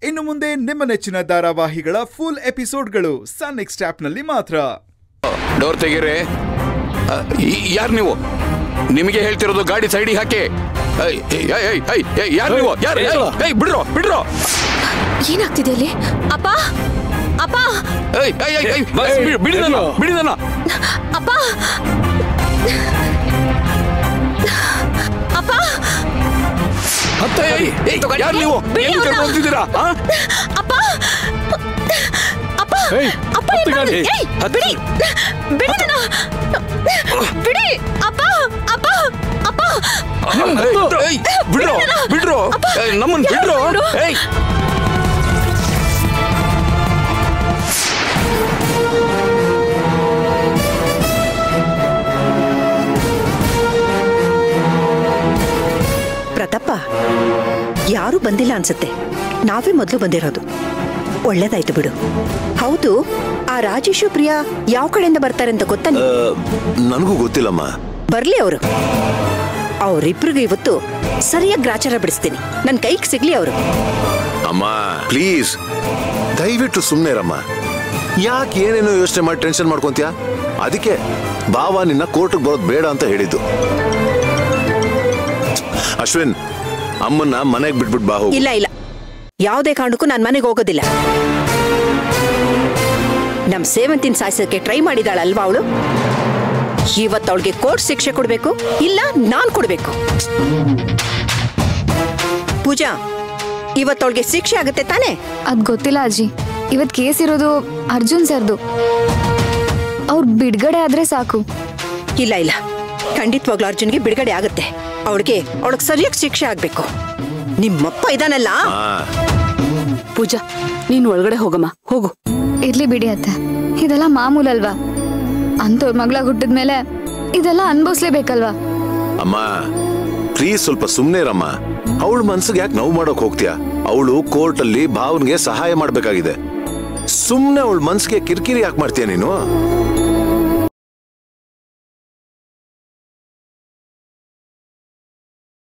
ಇನ್ನು ಮುಂದೆ ನಿಮ್ಮ ನೆಚ್ಚಿನ ಧಾರಾವಾಹಿಗಳ ಫುಲ್ ಎಪಿಸೋಡ್ಗಳು ಸನ್ ನೆಕ್ಸ್ಟ್ ಆಪ್ನಲ್ಲಿ ಮಾತ್ರ ಡೋರ್ ತೆಗೀರಿ ಯಾರು ನೀವು ನಿಮಗೆ ಹೇಳ್ತಿರೋದು ಗಾಡಿ ಸೈಡಿಗೆ ಹಾಕಿ ಯಾರು ನೀವು ಯಾರು ಏಯ್, ಏಯ್, ಬಿಡ್ರೋ ಬಿಡ್ರೋ ಏನಾಗ್ತಿದೆ ಅಲ್ಲಿ ಅಪ್ಪ ಅಪ್ಪ ಏಯ್, ಏಯ್, ಏಯ್, ಏಯ್, ಬಿಡಿ- ಬಿಡಿದನ ಬಿಡಿದನ ಅಪ್ಪ ಅಪ್ಪ ಏಯ್, ಏಯ್, ಯಾರು ನೀವು ಬಿಡಿ ಎಲ್ಲಿ ಅವ್ನ. ಕರ್ಕೊಂಡು ಹೋಗ್ತಿದ್ದೀರಾ ಆ? ಅಪ್ಪ ಅಪ್ಪ ಏಯ್, ಅಪ್ಪ ಏನ್ ಹತ್ತು ಗಾಡಿ. ಮಾಡ್ತಿದ್ದೆ? ಏಯ್, ಬಿಡಿ ಬಿಡಿ ನನ್ನ. ಬಿಡಿ ಅಪ್ಪ ಅಪ್ಪ ಅಪ್ಪ ಏಯ್, ಏಯ್, ಬಿಡ್ರೋ ಬಿಡ್ರೋ ಏಯ್, ನಮ್ಮನ್ ಬಿಡ್ರೋ ಯಾರು? ಏಯ್ ಪ್ರತಾಪ ಯಾರು ಬಂದಿಲ್ಲ ಅನ್ಸುತ್ತೆ ನಾವೇ ಮೊದಲು ಬಂದಿರೋದು ಒಳ್ಳೇದಾಯ್ತು ಬಿಡು ಹೌದು ಆ ರಾಜೇಶು ಪ್ರಿಯಾ ಯಾವ ಕಡೆಯಿಂದ ಬರ್ತಾರೆ ಅಂತ ಗೊತ್ತಾ ನಿಂಗೆ? ನನಗೂ ಗೊತ್ತಿಲ್ಲಮ್ಮ ಬರ್ಲಿ ಅವರು ಅವ್ರಿಬ್ರಿಗೂ ಇವತ್ತು ಸರಿಯಾಗಿ ಗ್ರಾಚಾರ ಬಿಡಿಸ್ತೀನಿ ನನ್ನ ಕೈಗೆ ಸಿಗ್ಲಿ ಅವರು ಅಮ್ಮ ಪ್ಲೀಸ್ ದಯವಿಟ್ಟು ಸುಮ್ಮನೆ ಇರಮ್ಮ ಯಾಕೆ ಏನೇನೋ ಯೋಚನೆ ಮಾಡಿ ಟೆನ್ಷನ್ ಮಾಡ್ಕೊಂತೀಯ ಅದಕ್ಕೆ ಬಾವ ನಿನ್ನ ಕೋರ್ಟ್ಗೆ ಬರೋದು ಬೇಡ ಅಂತ ಹೇಳಿದ್ದು ಅಶ್ವಿನ್ ಅಮ್ಮನ್ನ ಮನೆಗೆ ಬಿಟ್ಬಿಟ್ಟು ಬಾ ಹೋಗು ಇಲ್ಲ ಇಲ್ಲ ಯಾವುದೇ ಕಾರಣಕ್ಕೂ ನಾನು ಮನೆಗೆ ಹೋಗೋದಿಲ್ಲ ನಮ್ ಸೇವಂತಿನ ಸಾಯಿಸೋಕೆ ಟ್ರೈ ಮಾಡಿದಾಳಲ್ವಾ ಅವಳು ಇವತ್ತು ಅವಳಿಗೆ ಕೋರ್ಟ್ ಶಿಕ್ಷೆ ಕೊಡ್ಬೇಕು ಇಲ್ಲ ನಾನ್ ಕೊಡ್ಬೇಕು ಪೂಜಾ ಇವತ್ತು ಅವಳಿಗೆ ಶಿಕ್ಷೆ ಆಗುತ್ತೆ ತಾನೇ ಅದ್ ಗೊತ್ತಿಲ್ಲ ಅಜ್ಜಿ ಇವತ್ ಕೇಸ್ ಇರೋದು ಅರ್ಜುನ್ ಸರ್ದು ಅವ್ರ ಬಿಡ್ಗಡೆ ಆದ್ರೆ ಸಾಕು ಇಲ್ಲ ಇಲ್ಲ ಖಂಡಿತವಾಗ್ಲೂ ಅರ್ಜುನ್ಗೆ ಬಿಡುಗಡೆ ಆಗುತ್ತೆ ಅವಳಿಗೆ ಅವಳಿಗೆ ಸರಿಯಾಗಿ ಶಿಕ್ಷೆ ಆಗ್ಬೇಕು ನಿಮ್ಮಪ್ಪ ಇದಾನಲ್ಲ ಆ, ಪೂಜಾ ನೀನ್ ಒಳಗಡೆ ಹೋಗಮ್ಮ ಹೋಗು ಇರ್ಲಿ ಬಿಡಿ ಅತ್ತೆ ಇದೆಲ್ಲ ಮಾಮೂಲಲ್ವಾ ಅಂತವ್ರ ಮಗಳ ಹುಟ್ಟಿದ್ಮೇಲೆ ಇದೆಲ್ಲ ಅನ್ಭವಿಸ್ಲೇಬೇಕಲ್ವಾ ಅಮ್ಮ ಪ್ಲೀಸ್ ಸ್ವಲ್ಪ ಸುಮ್ಮನೆ ಇರಮ್ಮ ಅವಳ ಮನ್ಸಿಗೆ ಯಾಕೆ ನೋವು ಮಾಡೋಕ್ ಹೋಗ್ತೀಯ ಅವಳು ಕೋರ್ಟಲ್ಲಿ ಭಾವನ್ಗೆ ಸಹಾಯ ಮಾಡ್ಬೇಕಾಗಿದೆ ಸುಮ್ಮನೆ ಅವಳ ಮನ್ಸಿಗೆ ಕಿರಿಕಿರಿ ಯಾಕೆ ಮಾಡ್ತೀಯ ನೀನು